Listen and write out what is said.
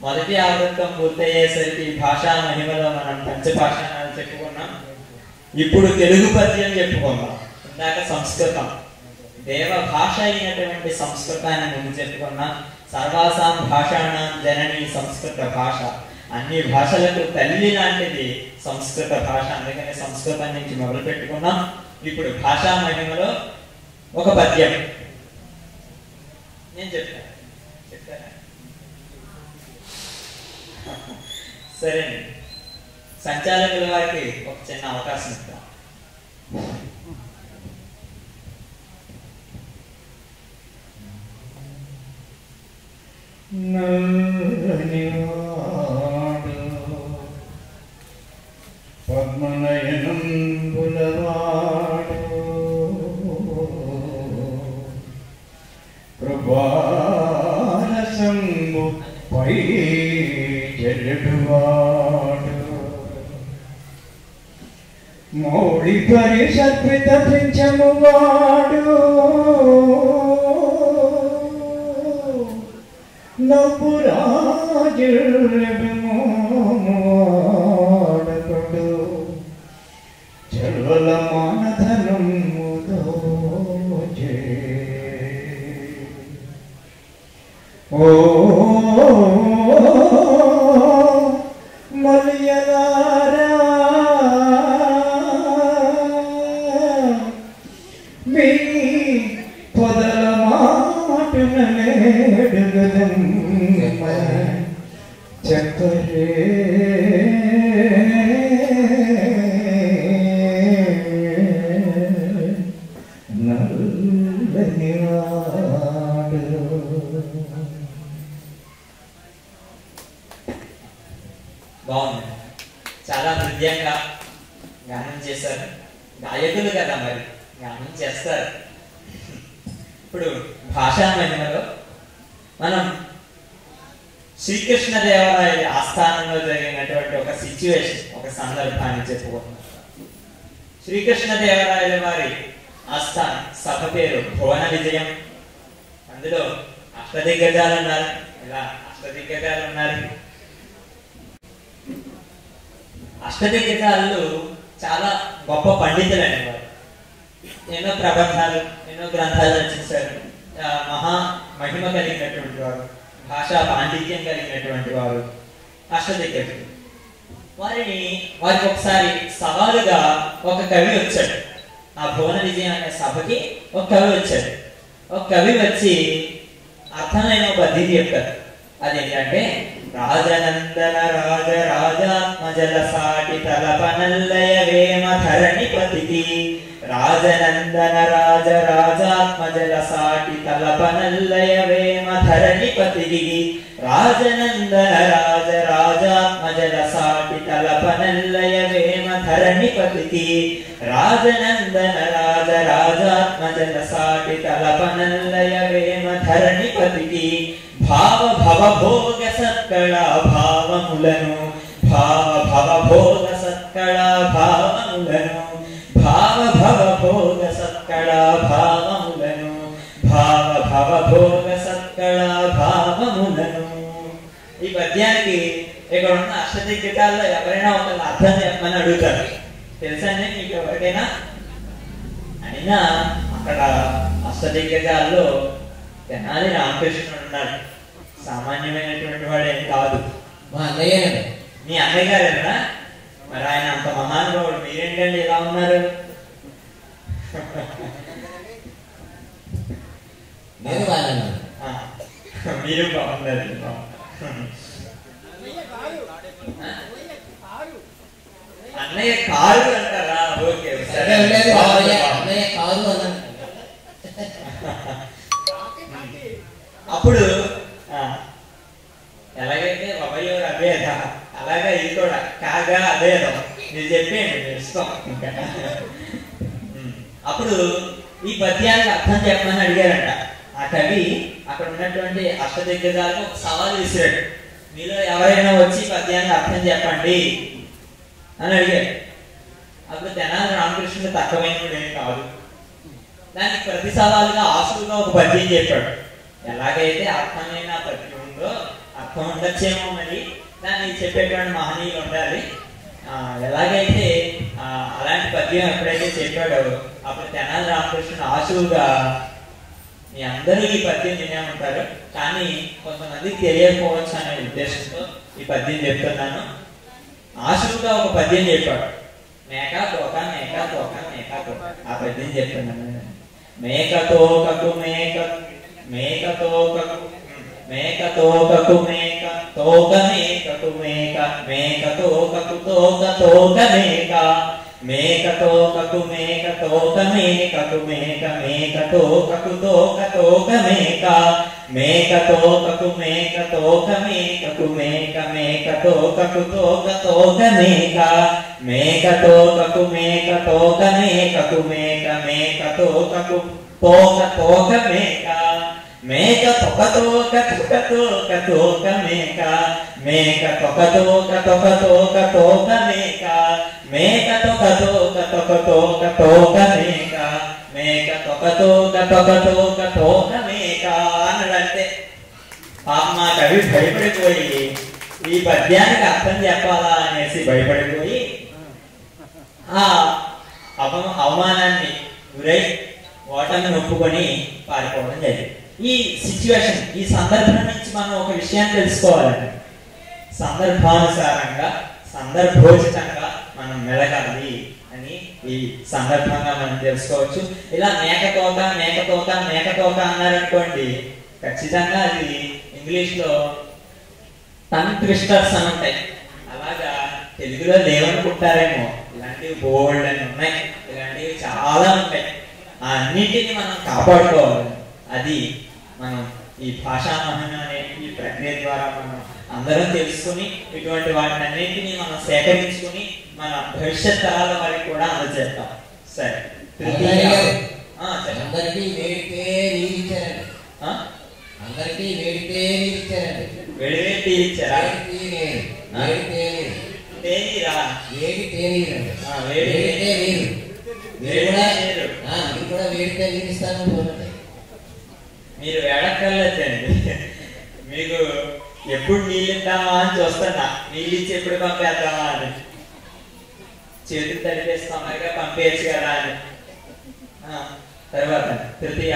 మొదటి ఆవృత్తం పూర్తయ్యేసరికి భాషా మహిమలో మనం పంచభాషణాలు చెప్పుకున్నాం ఇప్పుడు తెలుగు పద్యం చెప్పుకుందాం ఇందాక సంస్కృతం దేవ భాష అయినటువంటి సంస్కృతాన్ని ముందు చెప్పుకున్నాం సర్వాసాం భాషాణం జనని సంస్కృత భాష అన్ని భాషలకు తల్లి లాంటిది సంస్కృత భాష అందుకని సంస్కృతం నుంచి మొదలు పెట్టుకున్నాం ఇప్పుడు భాషా మహిమలో ఒక పద్యం నేను చెప్తాను చెప్తారా సరేనండి సంచాలకుల వారికి ఒక చిన్న అవకాశం ఇస్తాం పద్మనయనం బులవాడు కృపారసంబు పై జల్లెడువాడు మౌళి పరిసర్పిత పింఛమువాడు నపురాజుడకుడు చల్వల మానధనం ఓ మలయలారా మీ పొదల మాటున నేడుగదమ్మ చెప్పరే నల్లని వాడు బాగుంది చాలా హృదయంగా గానం చేశారు గాయకులు కదా మరి గానం చేస్తారు ఇప్పుడు భాషా మహిమలో మనం శ్రీకృష్ణ దేవరాయ ఆస్థానంలో జరిగినటువంటి ఒక సిచ్యువేషన్ ఒక సందర్భాన్ని చెప్పుకుంటున్నాం శ్రీకృష్ణ దేవరాయల వారి ఆస్థానం సభ పేరు భువన విజయం అందులో అష్టదిగ్గజాలు ఉన్నారు ఇలా అష్టదిగ్గజాలు ఉన్నారు అష్టదిగ్గజాలు చాలా గొప్ప పండితులు అనేవారు ఎన్నో ప్రబంధాలు ఎన్నో గ్రంథాలు రచించారు ఆ, మహా మహిమ కలిగినటువంటి వారు భాషా పాండిత్యం కలిగినటువంటి వారు అష్టదిగ్గజులు వారిని వారికి ఒకసారి సవాలుగా ఒక కవి వచ్చాడు ఆ భువన విజయం అనే సభకి ఒక కవి వచ్చాడు ఒక కవి వచ్చి అర్థమైన ఒక పద్ధతి చెప్పారు అదేంటంటే రాజనందన రాజ రాజాత్మజల సాటి తలపనల్లయ వేమ ధరణి పతికి రాజనందన రాజ రాజాత్మజల సాటి తలపనల్లయ వేమ ధరణి పతికి రాజనందన రాజ రాజాత్మజల సాటి తలపనల్లయ వేమ ధరణి పతికి రాజనందన రాజ రాజాత్మజల సాటి తలపనల్లయ వేమ ధరణి పతికి భావ భవ భోగ సత్కళ భావములను భావ భవ భోగ సత్కళ భావములను భావ భవ భోగ సత్కళ భావములను భావ భవ భోగ సత్కళ భావములను ఈ పద్యానికి ఇక్కడ ఉన్న అష్టదిగ్గజాల్లో ఎవరైనా ఒక అర్థం చెప్పమని అడుగుతారు తెలుసా అండి మీకు ఎవరికైనా అయినా అక్కడ అష్టదిగ్గజాల్లో తెనాలి రామకృష్ణుడు ఉన్నాడు సామాన్యమైనటువంటి వాడు ఏం కాదు మా అన్నయ్య మీ అన్నయ్య గారేనా మరి ఆయన అంత మహానుభావుడు మీరేంటండి ఇలా ఉన్నారు నేను వాళ్ళను ఆ, మీరు బాగున్నారు అన్నయ్య కారు అంటారా ఓకే సరే ఉండేది బాగుంది, అన్నయ్య బాగుంది. అన్నయ్య కాదు అన్నాను అప్పుడు ఆ, ఎలాగైతే వభయోరు అభేద అలాగే ఇది కూడా కాగా అభేదం మీరు చెప్పేయండి మీ ఇష్టం ఇంకా ఉమ్. అప్పుడు ఈ పద్యానికి అర్థం చెప్పమని అడిగారంట ఆ కవి అక్కడ ఉన్నటువంటి అష్టదిగ్గజాలకు ఒక సవాల్ విసిరాడు మీలో ఎవరైనా వచ్చి ఈ పద్యానికి అర్థం చెప్పండి అని అడిగాడు అప్పుడు తెనాలి రామకృష్ణుడు తక్కువైనప్పుడు ఏం కాదు దానికి ప్రతి సవాలుగా ఆసులుగా ఒక పద్యం చెప్పాడు ఎలాగైతే అర్థమైన పద్యం ఉందో ఆ అర్థం ఉండొచ్చేమో మరి దాన్ని చెప్పేటువంటి మహనీయులు ఉండాలి ఆ, ఎలాగైతే ఆ, అలాంటి పద్యం ఎప్పుడైతే చెప్పాడో అప్పుడు తెనాలి రామకృష్ణుడు ఆశువుగా మీ అందరూ ఈ పద్యం వినే ఉంటారు కానీ కొంతమందికి తెలియకపోవచ్చు అనే ఉద్దేశంతో ఈ పద్యం చెప్తున్నాను ఆశువుగా ఒక పద్యం చెప్పాడు మేక తోక మేక తోక మేక తోక ఆ పద్యం చెప్తున్నాను మేక తోకకు మేక మేక తోకకు మేక తోకకు మేక తోక మేకకు మేక మేక తోకకు తోక తోక మేక మేక తోకకు మేక తోక మేకకు మేక మేక తోకకు తోక తోక మేక మేక తోకకు మేక తోక మేకకు మేక మేక తోకకు తోక తోక మేక మేక తోకకు మేక తోక మేకకు మేక మేక తోకకు తోక తోక మేక మేక తొక తోక తొక తోక తోక మేక మేక తొక తోక తొక తోక తోక మేక మేక తొక తోక తొక తోక తోక మేక మేక తొక తోక తొక తోక తోక మేక అన్నాడంటే పాప మా కవి భయపడిపోయి ఈ పద్యానికి అర్థం చెప్పాలా అనేసి భయపడిపోయి ఆ అవ అవమానాన్ని గురై ఓటమిని ఒప్పుకొని పారిపోవడం జరిగింది ఈ సిచ్యువేషన్ ఈ సందర్భం నుంచి మనం ఒక విషయాన్ని తెలుసుకోవాలండి సందర్భానుసారంగా సందర్భోచితంగా మనం మెలగాలి అని ఈ సందర్భంగా మనం తెలుసుకోవచ్చు ఇలా మేకతోక మేకతోక మేకతోక అన్నారనుకోండి ఖచ్చితంగా అది ఇంగ్లీష్ లో టంగ్ ట్విస్టర్స్ అని ఉంటాయి అలాగా తెలుగులో లేవనుకుంటారేమో ఇలాంటివి బోల్డ్ అని ఉన్నాయి ఇలాంటివి చాలా ఉంటాయి ఆ అన్నింటిని మనం కాపాడుకోవాలి అది మనం ఈ భాషా మహన అనే ఈ ప్రక్రియ ద్వారా మనం అందరం తెలుసుకుని ఇటువంటి వాటిని అన్నింటినీ మనం సేకరించుకుని మన భవిష్యత్ తరాల వారికి కూడా అందజేస్తాం సరే తృతీయ ఆ, చెప్పండి. అందరికీ వేడితే నీళ్ళు ఇచ్చారండి ఆ? అందరికీ వేడితే నీళ్ళు ఇచ్చారండి వేడివేడి టీ ఇచ్చారా వేడితే నీరు వేడితే నీరు తేనీరా వేడితే నీరండి ఆ, వేడి- వేడితే నీరు మీరు కూడా వేడితే నీరు. ఆ, మీరు కూడా వేడితే నీరు ఇస్తాను చూడండి మీరు వేడక్కర్లేదండి మీకు ఎప్పుడు నీళ్ళు ఇద్దామా అని చూస్తున్నా నీళ్ళు ఇచ్చి ఎప్పుడు పంపేద్దామా అని చేతులు తడిపేస్తామగా పంపేయచ్చు కదా అని ఆ, తర్వాత తృతీయ